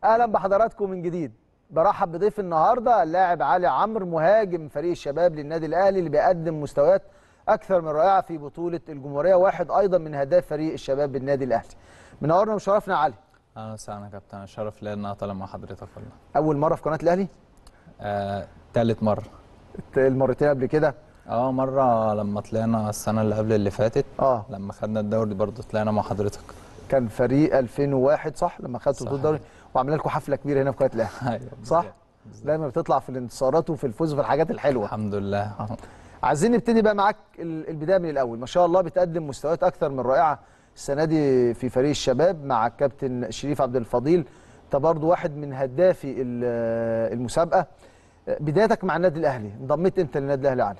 اهلا بحضراتكم من جديد برحب بضيف النهارده اللاعب علي عمرو مهاجم فريق الشباب للنادي الاهلي اللي بيقدم مستويات اكثر من رائعه في بطوله الجمهوريه واحد ايضا من هداف فريق الشباب بالنادي الاهلي منورنا ومشرفنا يا علي اهلا وسهلا يا كابتن الشرف ليا ان انا طالع مع حضرتك والله اول مره في قناه الاهلي آه، تالت مره المرتين قبل كده اه مره لما طلعنا السنه اللي قبل اللي فاتت اه لما خدنا الدوري برضه طلعنا مع حضرتك كان فريق 2001 صح لما خدتوا صح. بطوله الدوري وعملنا لكم حفله كبيره هنا في قناه الاهلي ايوه صح بالظبط. دايما بتطلع في الانتصارات وفي الفوز وفي الحاجات الحلوه الحمد لله عايزين نبتدي بقى معاك ال- البدايه من الاول ما شاء الله بتقدم مستويات اكثر من رائعه السنه دي في فريق الشباب مع الكابتن شريف عبد الفضيل انت برضه واحد من هدافي ال- المسابقه بدايتك مع النادي الاهلي انضميت امتى للنادي الاهلي يا علي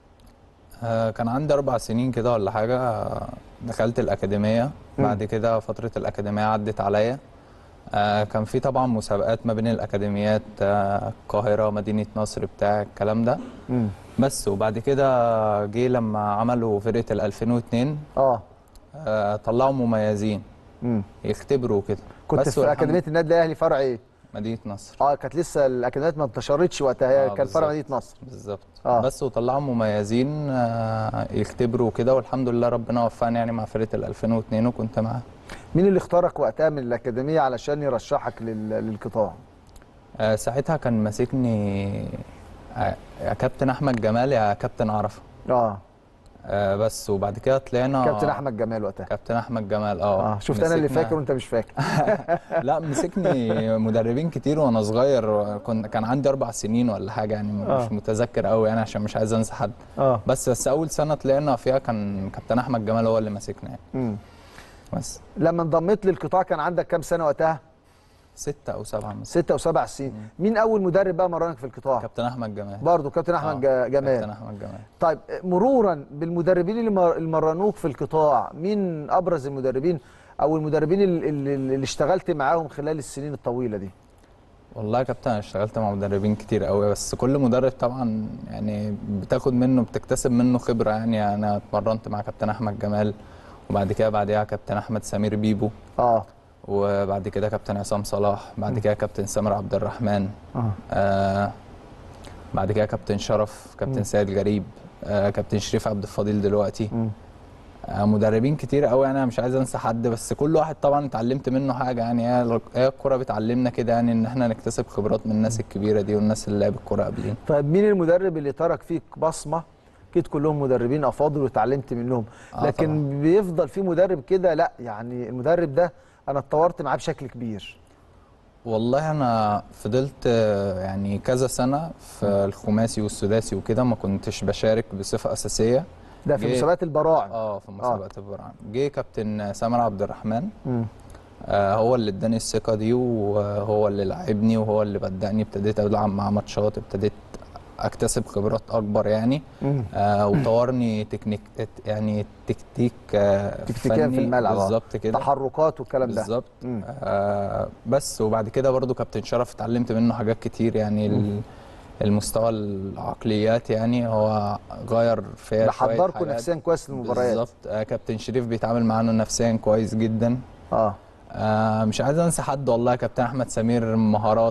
آه، كان عندي اربع سنين كده ولا حاجه آه، دخلت الاكاديميه بعد كده فتره الاكاديميه عدت عليا آه، كان في طبعا مسابقات ما بين الاكاديميات آه، القاهره مدينه نصر بتاع الكلام ده امم بس وبعد كده جه لما عملوا فرقه ال 2002 اه آه، طلعوا مميزين امم يختبروا كده كنت بس في والحمد- اكاديميه النادي الاهلي فرع ايه مدينه نصر اه كانت لسه الاكاديميات ما انتشرتش وقتها هي آه، كان فرع بالظبط. مدينه نصر بالظبط آه. بس وطلعوا مميزين آه، يختبروا كده والحمد لله ربنا وفقني يعني مع فرقه ال 2002 وكنت معاه مين اللي اختارك وقتها من الاكاديميه علشان يرشحك لل- للقطاع آه، ساعتها كان ماسكني آه، يا كابتن احمد جمال يا كابتن عرفه اه آه، بس وبعد كده طلعنا كابتن احمد جمال وقتها كابتن احمد جمال اه اه شفت انا اللي مسكنا- فاكر وانت مش فاكر لا مسكني مدربين كتير وانا صغير كنت كان عندي اربع سنين ولا حاجه يعني آه. مش متذكر قوي يعني عشان مش عايز انسى حد اه بس بس اول سنه طلعنا فيها كان كابتن احمد جمال هو اللي ماسكنا يعني امم بس لما انضميت للقطاع كان عندك كام سنه وقتها؟ ستة او سبعة مثلا ستة وسبع سنين مين اول مدرب بقى مرنك في القطاع؟ كابتن احمد جمال برضه كابتن احمد آه، ج- جمال كابتن احمد جمال طيب مرورا بالمدربين اللي مر- اللي مرنوك في القطاع مين ابرز المدربين او المدربين اللي, اللي اللي اشتغلت معاهم خلال السنين الطويله دي؟ والله يا كابتن انا اشتغلت مع مدربين كتير قوي بس كل مدرب طبعا يعني بتاخد منه بتكتسب منه خبره يعني انا اتمرنت مع كابتن احمد جمال وبعد كده بعديها كابتن احمد سمير بيبو اه وبعد كده كابتن عصام صلاح بعد كده كابتن سامر عبد الرحمن اه آه بعد كده كابتن شرف كابتن سيد غريب آه كابتن شريف عبد الفضيل دلوقتي مم. آه مدربين كتير قوي يعني انا مش عايز انسى حد بس كل واحد طبعا اتعلمت منه حاجه يعني هي هي الكوره بتعلمنا كده يعني ان احنا نكتسب خبرات من الناس الكبيره دي والناس اللي لعبت الكوره قبلين طيب مين المدرب اللي ترك فيك بصمه؟ اكيد كلهم مدربين افاضل واتعلمت منهم آه لكن طبعاً. بيفضل في مدرب كده لا يعني المدرب ده انا اتطورت معاه بشكل كبير والله انا فضلت آه، يعني كذا سنه في الخماسي والسداسي وكده ما كنتش بشارك بصفه اساسيه ده في جه- مسابقات البراعم اه في مسابقات البرعم جه كابتن سامر عبد الرحمن مم. آه هو اللي اداني الثقه دي وهو اللي لعبني وهو اللي بدأني ابتديت العب مع ماتشات ابتديت اكتسب خبرات اكبر يعني مم. آه وطورني تكنيك يعني تكتيك آه تكتيكيا في فني الملعب آه. بالظبط كده تحركات والكلام ده بالظبط مم. آه بس وبعد كده برضو كابتن شرف اتعلمت منه حاجات كتير يعني ال- المستوى العقليات يعني هو غير فيها ده شوية حضركم حاجات. نفسيا كويس للمباريات بالظبط آه كابتن شريف بيتعامل معانا نفسيا كويس جدا اه آه مش عايز انسى حد والله كابتن احمد سمير مهارات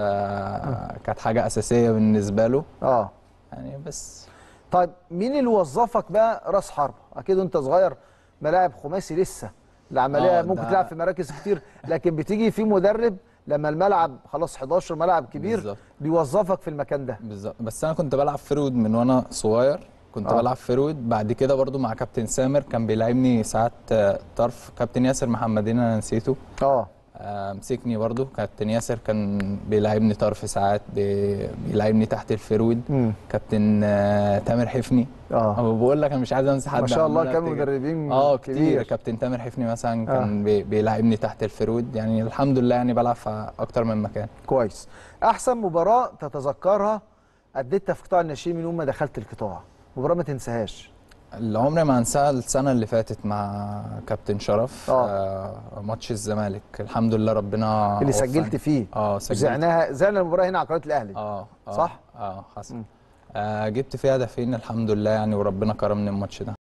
آه كانت حاجه اساسيه بالنسبه له اه يعني بس طيب مين اللي وظفك بقى راس حربه اكيد وانت صغير ملاعب خماسي لسه العمليه آه، ممكن ده- تلعب في مراكز كتير لكن بتيجي في مدرب لما الملعب خلاص 11 ملعب كبير بالظبط. بيوظفك في المكان ده بالظبط بس انا كنت بلعب فرود من وانا صغير كنت آه. آه. بلعب فرود بعد كده برضو مع كابتن سامر كان بيلعبني ساعات آه، طرف كابتن ياسر محمدين انا نسيته اه آه، مسكني برضو كابتن ياسر كان بيلعبني طرف ساعات بي- بيلعبني تحت الفرود امم كابتن آه، تامر حفني اه أنا بقول لك انا مش عايز انسى حد ما شاء الله عمال كانوا أفتكر. مدربين اه كتير كبير كابتن تامر حفني مثلا كان بي- بيلعبني تحت الفرود يعني الحمد لله يعني بلعب في اكتر من مكان كويس احسن مباراه تتذكرها اديتها في قطاع الناشئين من يوم ما دخلت القطاع مباراه ما تنساهاش اللي عمري ما انساها السنه اللي فاتت مع كابتن شرف آه. آه ماتش الزمالك الحمد لله ربنا اللي وفقني. سجلت فيه اه سجلت زعناها زعنا المباراه هنا على قناه الاهلي اه آه، صح؟ اه حصل مم. آه جبت فيها هدفين الحمد لله يعني وربنا كرمني الماتش ده